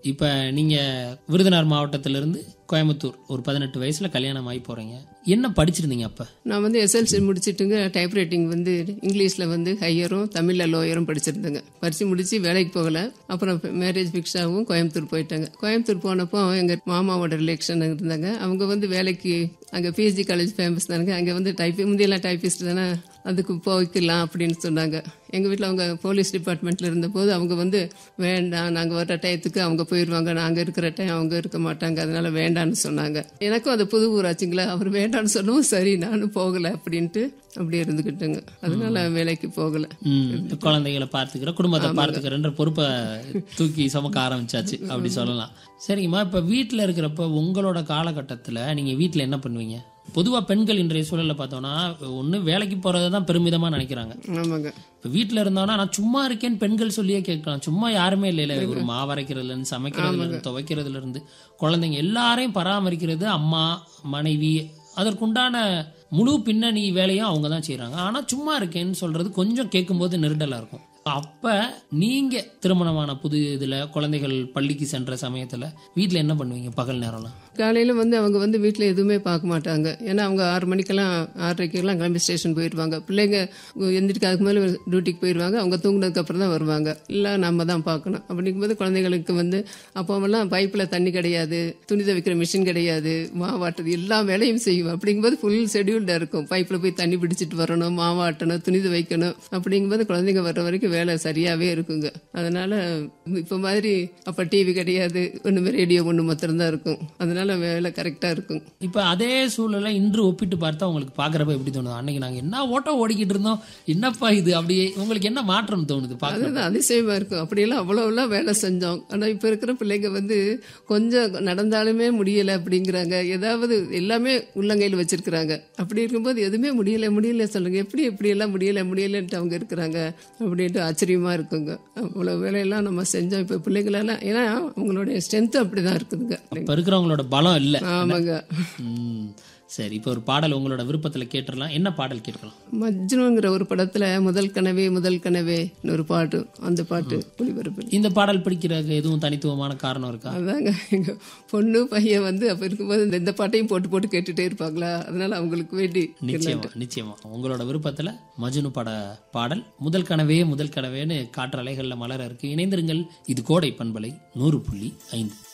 இப்ப நீங்க விருதுநகர் மாவட்டத்திலிருந்து கோயம்புத்தூர் ஒரு பதினெட்டு வயசுல கல்யாணம் ஆகி போறீங்க என்ன படிச்சிருந்தீங்க அப்ப நான் வந்து எஸ்எல்சி முடிச்சிட்டுங்க டைப் ரைட்டிங் வந்து இங்கிலீஷில் வந்து ஹையரும் தமிழில் லோயரும் படிச்சிருந்தேங்க படித்து முடித்து வேலைக்கு போகல அப்புறம் மேரேஜ் ஃபிக்ஸ் ஆகும் கோயம்புத்தூர் போயிட்டாங்க கோயம்புத்தூர் போனப்போ எங்கள் மாமாவோட ரிலேஷன் இருந்தாங்க அவங்க வந்து வேலைக்கு அங்கே பிஎஸ்டி காலேஜ் ஃபேமஸ் தானுங்க அங்கே வந்து டைப் முந்தியெல்லாம் டைப்பிஸ்ட் தானே அதுக்கு போய்க்கலாம் அப்படின்னு சொன்னாங்க எங்கள் வீட்டில் அவங்க போலீஸ் டிபார்ட்மெண்ட்டில் இருந்தபோது அவங்க வந்து வேண்டாம் நாங்கள் வர்ற டயத்துக்கு அவங்க போயிடுவாங்க நாங்கள் இருக்கிற டைம் அவங்க இருக்க மாட்டாங்க அதனால வேண்டாம்னு சொன்னாங்க எனக்கும் அது புது ஊராச்சுங்களா அவர் வேண்டாம்னு சொல்லவும் சரி நானும் போகலை அப்படின்ட்டு அப்படியே இருந்துக்கிட்டேங்க அதனால வேலைக்கு போகலை ம், குழந்தைகளை பார்த்துக்கிற குடும்பத்தை பார்த்துக்கிறன்ற பொறுப்பை தூக்கி சுமக்க ஆரம்பிச்சாச்சு அப்படி சொல்லலாம் சரிங்கம்மா இப்ப வீட்டில் இருக்கிறப்ப உங்களோட காலகட்டத்தில் நீங்க வீட்டில் என்ன பண்ணுவீங்க பொதுவா பெண்கள் இன்றைய சூழல்ல பார்த்தோம்னா ஒண்ணு வேலைக்கு போறதை தான் பெருமிதமா நினைக்கிறாங்க ஆமாங்க இப்ப வீட்ல இருந்தோம்னா நான் சும்மா இருக்கேன்னு பெண்கள் சொல்லியே கேட்கலாம் சும்மா யாருமே இல்லை இல்ல ஒரு மாவரைக்கிறதுல இருந்து சமைக்கிறதுல இருந்து துவைக்கிறதுல இருந்து குழந்தைங்க எல்லாரையும் பராமரிக்கிறது அம்மா மனைவி அதற்குண்டான முழு பின்னணி வேலையும் அவங்க தான் செய்றாங்க ஆனா சும்மா இருக்கேன்னு சொல்றது கொஞ்சம் கேட்கும்போது நெருடலா இருக்கும் அப்ப நீங்க திருமணமான புது இதுல குழந்தைகள் பள்ளிக்கு சென்ற சமயத்துல வீட்ல என்ன பண்ணுவீங்க பகல் நேரம்லாம் காலையில் வந்து அவங்க வந்து வீட்டில் எதுவுமே பார்க்க மாட்டாங்க ஏன்னா அவங்க ஆறு மணிக்கெல்லாம் ஆறரைக்கெல்லாம் கிளம்பி ஸ்டேஷன் போயிடுவாங்க பிள்ளைங்க எந்திரிக்க அதுக்கு மேலே டியூட்டிக்கு போயிடுவாங்க அவங்க தூங்குனதுக்கு அப்புறம் தான் வருவாங்க இல்லை நம்ம தான் பார்க்கணும் அப்படிங்கும்போது குழந்தைங்களுக்கு வந்து அப்போவெல்லாம் பைப்பில் தண்ணி கிடையாது துணி துவைக்கிற மிஷின் கிடையாது மாவாட்டுறது எல்லா வேலையும் செய்வோம் அப்படிங்கும்போது ஃபுல் ஷெடியூல்டாக இருக்கும் பைப்பில் போய் தண்ணி பிடிச்சிட்டு வரணும் மாவாட்டணும் துணி துவைக்கணும் அப்படிங்கும்போது குழந்தைங்க வர்ற வரைக்கும் வேலை சரியாகவே இருக்குங்க அதனால இப்போ மாதிரி அப்போ டிவி கிடையாது ஒன்றுமே ரேடியோ ஒன்று மாத்திரம் தான் இருக்கும் அதனால வேலை கரெக்டாக இருக்கும் இப்ப அதே சூழலை இன்று ஒப்பிட்டு பார்த்தா உங்களுக்கு பாக்குறப்ப எப்படி தோணுது அன்னைக்கு நாங்க என்ன ஓட்டம் ஓடிக்கிட்டு இருந்தோம் என்னப்பா இது அப்படியே உங்களுக்கு என்ன மாற்றம் தோணுது பாக்குறது அதுதான் அதிசயமா இருக்கும் அப்படியெல்லாம் அவ்வளோலாம் வேலை செஞ்சோம் ஆனால் இப்போ இருக்கிற பிள்ளைங்க வந்து கொஞ்சம் நடந்தாலுமே முடியலை அப்படிங்கிறாங்க ஏதாவது எல்லாமே உள்ளங்கையில் வச்சிருக்கிறாங்க அப்படி இருக்கும்போது எதுவுமே முடியல முடியல சொல்லுங்க எப்படி இப்படியெல்லாம் முடியல முடியலன்ட்டு அவங்க இருக்கிறாங்க அப்படின்ட்டு ஆச்சரியமா இருக்குங்க அவ்வளோ வேலையெல்லாம் நம்ம செஞ்சோம் இப்போ பிள்ளைங்களெல்லாம் ஏன்னா அவங்களுடைய ஸ்ட்ரென்த் அப்படிதான் இருக்குதுங்க இப்ப இருக்கிறவங்களோட பலம் இல்ல ஆமாங்க ம், சரி இப்ப ஒரு பாடல் உங்களோட விருப்பத்துல கேட்டுடலாம் என்ன பாடல் கேட்கலாம் மஜ்னுங்கிற ஒரு படத்துல முதல் கனவே முதல் கனவே ஒரு பாட்டு அந்த பாட்டு ஒளிபரப்பு இந்த பாடல் பிடிக்கிறதுக்கு எதுவும் தனித்துவமான காரணம் இருக்கா அதாங்க எங்க பொண்ணு பையன் வந்து அப்ப இருக்கும்போது இந்த- இந்த பாட்டையும் போட்டு போட்டு கேட்டுட்டே இருப்பாங்களா அதனால அவங்களுக்கு வேண்டி நிச்சயமா நிச்சயமா உங்களோட விருப்பத்துல மஜ்னு பட பாடல் முதல் கனவே முதல் கனவேன்னு காற்று அலைகள்ல மலர இருக்கு இணைந்திருங்கள் இது கோடை பண்பலை நூறு புள்ளி ஐந்து